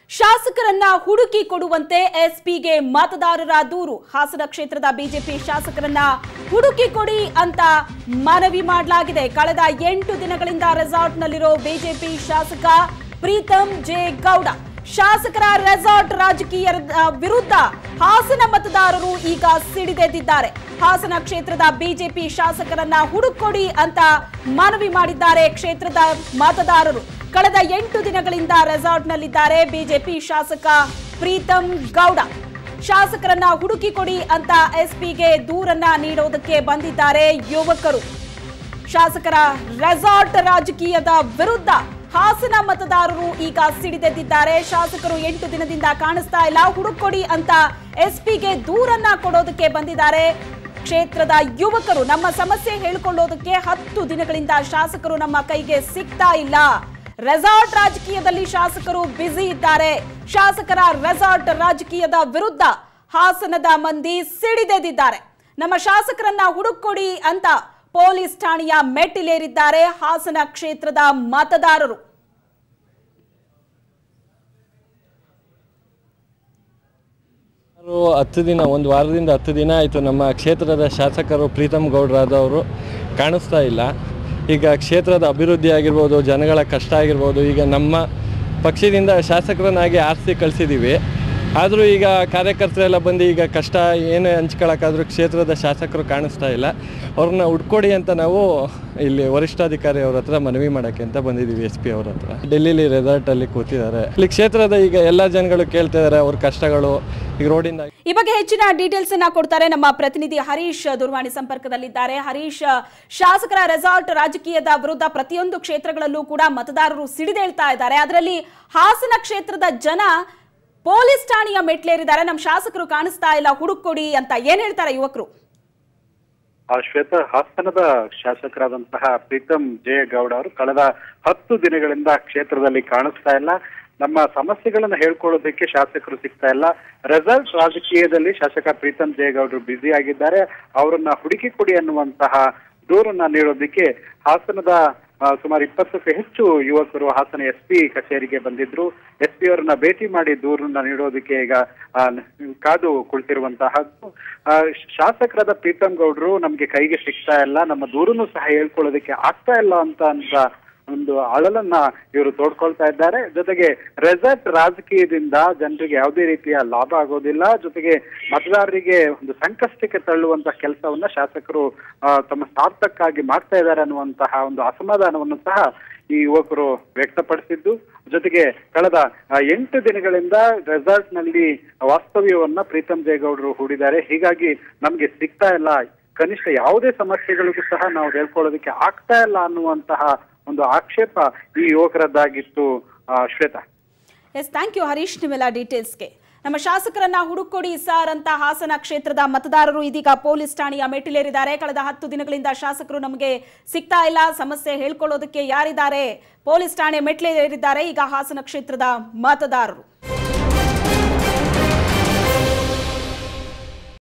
ಶಾಸಕರನ್ನ ಹುಡುಕಿ ಕೊಡುವಂತೆ ಎಸ್ಪಿಗೆ ಮತದಾರರ ದೂರು ಹಾಸನ ಕ್ಷೇತ್ರದ ಬಿಜೆಪಿ ಶಾಸಕರನ್ನ ಹುಡುಕಿ ಕೊಡಿ ಅಂತ ಮನವಿ ಮಾಡಲಾಗಿದೆ ಕಳೆದ ಎಂಟು ದಿನಗಳಿಂದ ರೆಸಾರ್ಟ್ನಲ್ಲಿರೋ ಬಿಜೆಪಿ ಶಾಸಕ ಪ್ರೀತಂ ಜೆ ಗೌಡ ಶಾಸಕರ ರೆಸಾರ್ಟ್ ರಾಜಕೀಯ ವಿರುದ್ಧ ಹಾಸನ ಮತದಾರರು ಈಗ ಸಿಡಿದೆದ್ದಿದ್ದಾರೆ ಹಾಸನ ಕ್ಷೇತ್ರದ ಬಿಜೆಪಿ ಶಾಸಕರನ್ನ ಹುಡುಕೊಡಿ ಅಂತ ಮನವಿ ಮಾಡಿದ್ದಾರೆ ಕ್ಷೇತ್ರದ ಮತದಾರರು ಕಳೆದ ಎಂಟು ದಿನಗಳಿಂದ ರೆಸಾರ್ಟ್ನಲ್ಲಿದ್ದಾರೆ ಬಿಜೆಪಿ ಶಾಸಕ ಪ್ರೀತಂ ಗೌಡ ಶಾಸಕರನ್ನ ಹುಡುಕಿ ಕೊಡಿ ಅಂತ ಎಸ್ಪಿಗೆ ದೂರನ್ನ ನೀಡೋದಕ್ಕೆ ಬಂದಿದ್ದಾರೆ ಯುವಕರು ಶಾಸಕರ ರೆಸಾರ್ಟ್ ರಾಜಕೀಯದ ವಿರುದ್ಧ ಹಾಸನ ಮತದಾರರು ಈಗ ಸಿಡಿದೆದ್ದಿದ್ದಾರೆ ಶಾಸಕರು ಎಂಟು ದಿನದಿಂದ ಕಾಣಿಸ್ತಾ ಇಲ್ಲ ಹುಡುಕೊಡಿ ಅಂತ ಎಸ್ಪಿಗೆ ದೂರನ್ನ ಕೊಡೋದಕ್ಕೆ ಬಂದಿದ್ದಾರೆ ಕ್ಷೇತ್ರದ ಯುವಕರು ನಮ್ಮ ಸಮಸ್ಯೆ ಹೇಳ್ಕೊಳ್ಳೋದಕ್ಕೆ ಹತ್ತು ದಿನಗಳಿಂದ ಶಾಸಕರು ನಮ್ಮ ಕೈಗೆ ಸಿಗ್ತಾ ಇಲ್ಲ ರೆಸಾರ್ಟ್ ರಾಜಕೀಯದಲ್ಲಿ ಶಾಸಕರು ಬ್ಯುಸಿ ಇದ್ದಾರೆ ಶಾಸಕರ ರೆಸಾರ್ಟ್ ರಾಜಕೀಯದ ವಿರುದ್ಧ ಹಾಸನದ ಮಂದಿ ಸಿಡಿದೆದ್ದಿದ್ದಾರೆ ನಮ್ಮ ಶಾಸಕರನ್ನ ಹುಡುಕೊಡಿ ಅಂತ ಪೊಲೀಸ್ ಠಾಣೆಯ ಮೆಟ್ಟಿಲೇರಿದ್ದಾರೆ ಹಾಸನ ಕ್ಷೇತ್ರದ ಮತದಾರರು ಸುಮಾರು ಹತ್ತು ದಿನ ಒಂದು ವಾರದಿಂದ ಹತ್ತು ದಿನ ಆಯಿತು ನಮ್ಮ ಕ್ಷೇತ್ರದ ಶಾಸಕರು ಪ್ರೀತಮ್ ಗೌಡ್ರಾದವರು ಕಾಣಿಸ್ತಾ ಇಲ್ಲ ಈಗ ಕ್ಷೇತ್ರದ ಅಭಿವೃದ್ಧಿ ಆಗಿರ್ಬೋದು ಜನಗಳ ಕಷ್ಟ ಆಗಿರ್ಬೋದು ಈಗ ನಮ್ಮ ಪಕ್ಷದಿಂದ ಶಾಸಕರನ್ನಾಗಿ ಆರಿಸಿ ಕಳಿಸಿದ್ದೀವಿ ಆದರೂ ಈಗ ಕಾರ್ಯಕರ್ತರೆಲ್ಲ ಬಂದು ಈಗ ಕಷ್ಟ ಏನೇ ಹಂಚ್ಕೊಳಕ್ಕಾದ್ರೂ ಕ್ಷೇತ್ರದ ಶಾಸಕರು ಕಾಣಿಸ್ತಾ ಇಲ್ಲ ಅವ್ರನ್ನ ಹುಡ್ಕೊಡಿ ಅಂತ ನಾವು ಇಲ್ಲಿ ವರಿಷ್ಠಾಧಿಕಾರಿ ಅವ್ರ ಹತ್ರ ಮನವಿ ಮಾಡೋಕ್ಕೆ ಅಂತ ಬಂದಿದ್ದೀವಿ ಎಸ್ ಪಿ ಅವ್ರ ಹತ್ರ ಡೆಲ್ಲಿಲಿ ರೆಸಾರ್ಟಲ್ಲಿ ಕೂತಿದ್ದಾರೆ ಇಲ್ಲಿ ಕ್ಷೇತ್ರದ ಈಗ ಎಲ್ಲ ಜನಗಳು ಕೇಳ್ತಾ ಇದ್ದಾರೆ ಅವ್ರ ಕಷ್ಟಗಳು ಈಗ ರೋಡಿಂದ ಈ ಬಗ್ಗೆ ಹೆಚ್ಚಿನ ಡೀಟೇಲ್ಸ್ ಅನ್ನ ಕೊಡ್ತಾರೆ ನಮ್ಮ ಪ್ರತಿನಿಧಿ ಹರೀಶ್ ದೂರವಾಣಿ ಸಂಪರ್ಕದಲ್ಲಿದ್ದಾರೆ ಹರೀಶ್ ಶಾಸಕರ ರೆಸಾರ್ಟ್ ರಾಜಕೀಯದ ವಿರುದ್ಧ ಪ್ರತಿಯೊಂದು ಕ್ಷೇತ್ರಗಳಲ್ಲೂ ಕೂಡ ಮತದಾರರು ಸಿಡಿದೇಳ್ತಾ ಇದ್ದಾರೆ ಅದರಲ್ಲಿ ಹಾಸನ ಕ್ಷೇತ್ರದ ಜನ ಪೊಲೀಸ್ ಠಾಣೆಯ ಮೆಟ್ಲೇರಿದ್ದಾರೆ ನಮ್ಮ ಶಾಸಕರು ಕಾಣಿಸ್ತಾ ಇಲ್ಲ ಹುಡುಕೊಡಿ ಅಂತ ಏನ್ ಹೇಳ್ತಾರೆ ಯುವಕರು ಆ ಶ್ವೇತ ಹಾಸನದ ಶಾಸಕರಾದಂತಹ ಪ್ರೀತಂ ಜಯಗೌಡ ಅವರು ಕಳೆದ ಹತ್ತು ದಿನಗಳಿಂದ ಕ್ಷೇತ್ರದಲ್ಲಿ ಕಾಣಿಸ್ತಾ ಇಲ್ಲ ನಮ್ಮ ಸಮಸ್ಯೆಗಳನ್ನ ಹೇಳ್ಕೊಳ್ಳೋದಕ್ಕೆ ಶಾಸಕರು ಸಿಗ್ತಾ ಇಲ್ಲ ರೆಸಲ್ಟ್ ರಾಜಕೀಯದಲ್ಲಿ ಶಾಸಕ ಪ್ರೀತಂ ಜಯಗೌಡರು ಬ್ಯುಸಿ ಆಗಿದ್ದಾರೆ ಅವರನ್ನ ಹುಡುಕಿ ಕೊಡಿ ಅನ್ನುವಂತಹ ದೂರನ್ನ ನೀಡೋದಕ್ಕೆ ಹಾಸನದ ಆ, ಸುಮಾರು ಇಪ್ಪತ್ತಕ್ಕೂ ಹೆಚ್ಚು ಯುವಕರು ಹಾಸನ ಎಸ್ ಪಿ ಕಚೇರಿಗೆ ಬಂದಿದ್ರು ಎಸ್ ಪಿ ಅವರನ್ನ ಭೇಟಿ ಮಾಡಿ ದೂರನ್ನ ನೀಡೋದಕ್ಕೆ ಈಗ ಆ, ಕಾದು ಕುಳಿತಿರುವಂತಹದ್ದು ಆ, ಶಾಸಕರಾದ ಪ್ರೀತಂ ಗೌಡ್ರು ನಮ್ಗೆ ಕೈಗೆ ಸಿಗ್ತಾ ಇಲ್ಲ ನಮ್ಮ ದೂರನ್ನು ಸಹ ಹೇಳ್ಕೊಳ್ಳೋದಕ್ಕೆ ಆಗ್ತಾ ಇಲ್ಲ ಅಂತ ಅಂತ ಒಂದು ಅಳಲನ್ನ ಇವರು ತೋಡ್ಕೊಳ್ತಾ ಇದ್ದಾರೆ ಜೊತೆಗೆ ರೆಸಾರ್ಟ್ ರಾಜಕೀಯದಿಂದ ಜನರಿಗೆ ಯಾವುದೇ ರೀತಿಯ ಲಾಭ ಆಗೋದಿಲ್ಲ ಜೊತೆಗೆ ಮತದಾರರಿಗೆ ಒಂದು ಸಂಕಷ್ಟಕ್ಕೆ ತಳ್ಳುವಂತಹ ಕೆಲಸವನ್ನ ಶಾಸಕರು ಆ, ತಮ್ಮ ಸ್ವಾರ್ಥಕ್ಕಾಗಿ ಮಾಡ್ತಾ ಇದ್ದಾರೆ ಅನ್ನುವಂತಹ ಒಂದು ಅಸಮಾಧಾನವನ್ನು ಸಹ ಈ ಯುವಕರು ವ್ಯಕ್ತಪಡಿಸಿದ್ದು ಜೊತೆಗೆ ಕಳೆದ ಆ, ಎಂಟು ದಿನಗಳಿಂದ ರೆಸಾರ್ಟ್ ನಲ್ಲಿ ವಾಸ್ತವ್ಯವನ್ನ ಪ್ರೀತಂ ಜಯಗೌಡರು ಹೂಡಿದ್ದಾರೆ ಹೀಗಾಗಿ ನಮ್ಗೆ ಸಿಗ್ತಾ ಇಲ್ಲ ಕನಿಷ್ಠ ಯಾವುದೇ ಸಮಸ್ಯೆಗಳಿಗೂ ಸಹ ನಾವು ಹೇಳ್ಕೊಳ್ಳೋದಕ್ಕೆ ಆಗ್ತಾ ಇಲ್ಲ ಅನ್ನುವಂತಹ ಒಂದು ಆಕ್ಷೇಪ ಈ ಯುವಕರದ್ದಾಗಿತ್ತು ಆ, Shweta yes thank you Harish ನಿಮ್ಮೆಲ್ಲ ಡೀಟೇಲ್ಸ್ಗೆ ನಮ್ಮ ಶಾಸಕರನ್ನ ಹುಡುಕೊಡಿ ಸರ್ ಅಂತ ಹಾಸನ ಕ್ಷೇತ್ರದ ಮತದಾರರು ಇದೀಗ ಪೊಲೀಸ್ ಠಾಣೆಯ ಮೆಟ್ಟಿಲೇರಿದ್ದಾರೆ ಕಳೆದ ಹತ್ತು ದಿನಗಳಿಂದ ಶಾಸಕರು ನಮಗೆ ಸಿಗ್ತಾ ಇಲ್ಲ ಸಮಸ್ಯೆ ಹೇಳ್ಕೊಳ್ಳೋದಕ್ಕೆ ಯಾರಿದ್ದಾರೆ ಪೊಲೀಸ್ ಠಾಣೆ ಮೆಟ್ಟಿಲೇರಿದ್ದಾರೆ ಈಗ ಹಾಸನ ಕ್ಷೇತ್ರದ ಮತದಾರರು